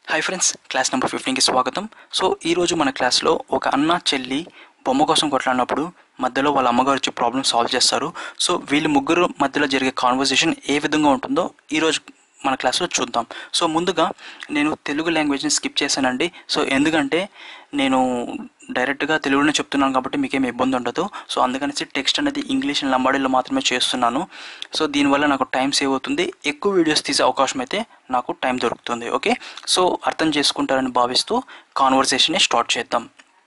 hi friends class number ఫిఫ్టీన్కి స్వాగతం so ఈరోజు మన క్లాస్లో ఒక అన్న చెల్లి బొమ్మ కోసం కొట్లాడినప్పుడు మధ్యలో వాళ్ళ అమ్మగారు వచ్చి ప్రాబ్లమ్ సాల్వ్ చేస్తారు సో వీళ్ళు ముగ్గురు మధ్యలో జరిగే కాన్వర్జేషన్ ఏ విధంగా ఉంటుందో ఈరోజు మన క్లాస్లో చూద్దాం సో ముందుగా నేను తెలుగు లాంగ్వేజ్ని స్కిప్ చేశానండి సో ఎందుకంటే నేను డైరెక్ట్గా తెలుగులోనే చెప్తున్నాను కాబట్టి మీకేం ఇబ్బంది ఉండదు సో అందుకనేసి టెక్స్ట్ అనేది ఇంగ్లీష్ అండ్ లంబాడీలో మాత్రమే చేస్తున్నాను సో దీనివల్ల నాకు టైం సేవ్ అవుతుంది ఎక్కువ వీడియోస్ తీసే అవకాశం అయితే నాకు టైం దొరుకుతుంది ఓకే సో అర్థం చేసుకుంటారని భావిస్తూ కాన్వర్సేషన్ని స్టార్ట్ చేద్దాం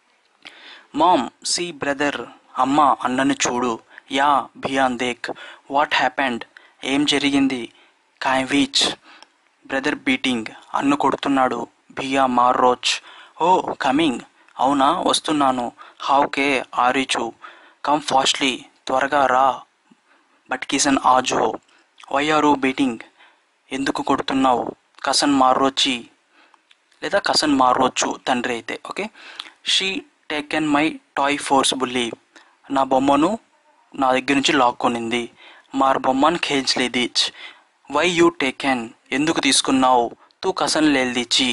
మామ్ సి బ్రదర్ అమ్మ అన్నని చూడు యా బియాన్ దేక్ వాట్ హ్యాపెండ్ ఏం జరిగింది కాయ్ వీచ్ బ్రదర్ బీటింగ్ అన్ను కొడుతున్నాడు బియా మార్రోచ్ ఓ కమింగ్ అవునా వస్తున్నాను హౌ కే ఆరిచు కమ్ ఫాస్ట్లీ త్వరగా రా బట్ కిసన్ ఆజో వై ఆర్ బీటింగ్ ఎందుకు కొడుతున్నావు కసన్ మార్రోచి లేదా కసన్ మారవచ్చు తండ్రి అయితే okay she taken my toy forcibly నా బొమ్మను నా దగ్గర నుంచి లాక్కొనింది మార్ బొమ్మన్ ఖేజ్లేదిచ్ వై యూ టేకెన్ ఎందుకు తీసుకున్నావు తూ కసన్ లేల్దిచి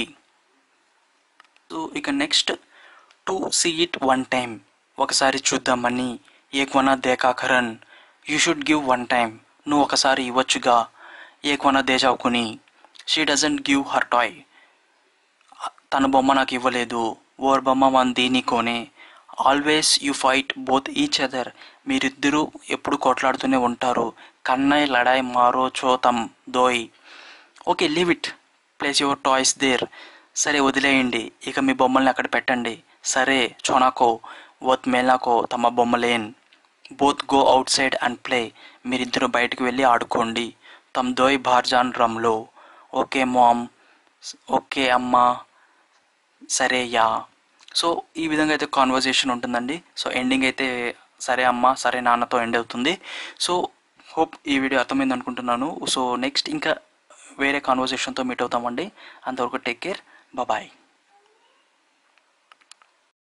సో ఇక next to see it one time ఒకసారి చూద్దామని ఏక్వన దేకాకరన్ you should give one time నువ్వు ఒకసారి ఇవ్వచ్చుగా ఏక్వన దేజావుకుని she doesn't give her toy తన బొమ్మ నాకు ఇవ్వలేదు ఓర్ బొమ్మ వన్ దీని కోనే always you fight both each other మీరిద్దరూ ఎప్పుడు కొట్లాడుతూనే ఉంటారు కన్నయ్ లడాయ్ మారో చోతం దోయ్ okay leave it place your toys there సరే వదిలేయండి ఇక మీ బొమ్మల్ని అక్కడ పెట్టండి సరే చోనాకో ఓత్ మేలాకో తమ బొమ్మలేన్ both go outside and play మీరిద్దరు బయటకు వెళ్ళి ఆడుకోండి తమ్ దోయ్ భార్జాన్ రమ్లో ఓకే మామ్ ఓకే అమ్మా సరే యా సో ఈ విధంగా అయితే కాన్వర్జేషన్ ఉంటుందండి సో ఎండింగ్ అయితే సరే అమ్మ సరే నాన్నతో ఎండ్ అవుతుంది సో హోప్ ఈ వీడియో అర్థమైంది అనుకుంటున్నాను సో నెక్స్ట్ ఇంకా వేరే కాన్వర్జేషన్తో మీట్ అవుతామండి అంతవరకు టేక్ కేర్ బాయ్